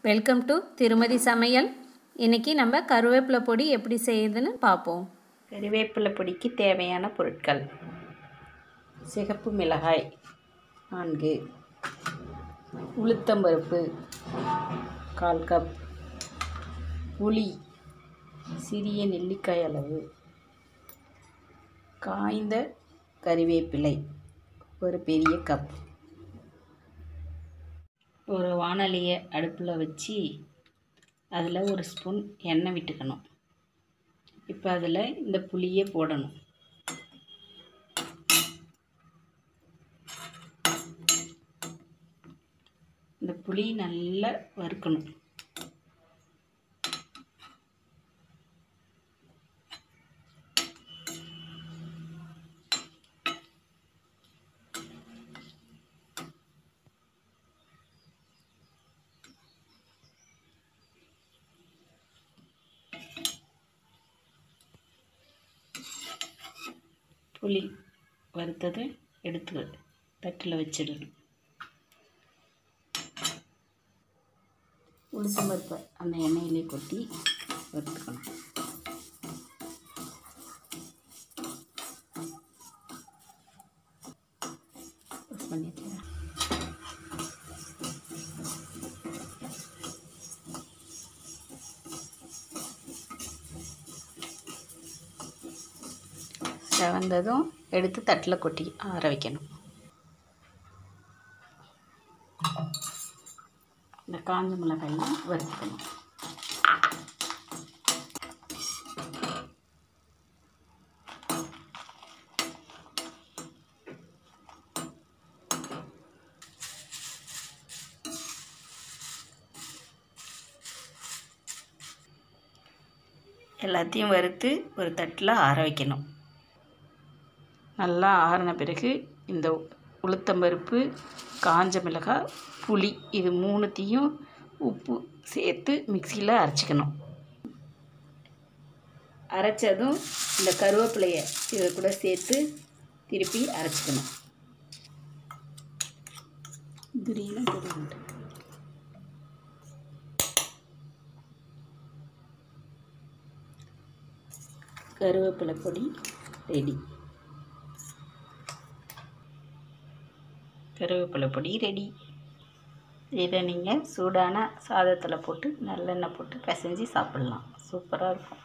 welcome to திருமதி சமையல் இன்றைக்கி நம்ம கருவேப்பிலை பொடி எப்படி செய்யுதுன்னு பார்ப்போம் கறிவேப்பிலை பொடிக்கு தேவையான பொருட்கள் சிகப்பு மிளகாய் நான்கு உளுத்தம்பருப்பு கால் கப் புளி சிறிய நெல்லிக்காய் அளவு காய்ந்த கறிவேப்பிலை ஒரு பெரிய கப் ஒரு வானலியை அடுப்பில் வச்சு அதில் ஒரு ஸ்பூன் எண்ணெய் விட்டுக்கணும் இப்போ அதில் இந்த புளியை போடணும் இந்த புளி நல்லா வறுக்கணும் புளி வறுத்ததை எடுத்து தட்டில் வச்சிடணும் உளுத்தம் பருப்பை அந்த எண்ணெயிலே கொட்டி வறுத்துக்கணும் பண்ணிடுறேன் செவந்ததும் எடுத்து தட்டில் கொட்டி ஆற வைக்கணும் இந்த காஞ்ச மிளகாயும் வறுத்துக்கணும் எல்லாத்தையும் வறுத்து ஒரு தட்டில் ஆற வைக்கணும் நல்லா ஆறின பிறகு இந்த உளுத்தம்பருப்பு காஞ்ச மிளகாய் புளி இது மூணுத்தையும் உப்பு சேர்த்து மிக்சியில் அரைச்சிக்கணும் அரைச்சதும் இந்த கருவேப்பிலையை இதை கூட சேர்த்து திருப்பி அரைச்சிக்கணும் கிரீனாக தெரியுது கருவேப்பிலை பொடி ரெடி கருவேப்பிலை பொடி ரெடி இதை நீங்கள் சூடான சாதத்தில் போட்டு நல்லெண்ணெய் போட்டு பிசைஞ்சு சாப்பிட்லாம் சூப்பராக இருக்கும்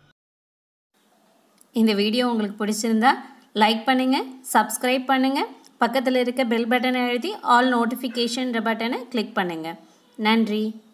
இந்த வீடியோ உங்களுக்கு பிடிச்சிருந்தா லைக் பண்ணுங்கள் சப்ஸ்கிரைப் பண்ணுங்கள் பக்கத்தில் இருக்க பெல் பட்டனை எழுதி ஆல் நோட்டிஃபிகேஷன்ற பட்டனை கிளிக் பண்ணுங்கள் நன்றி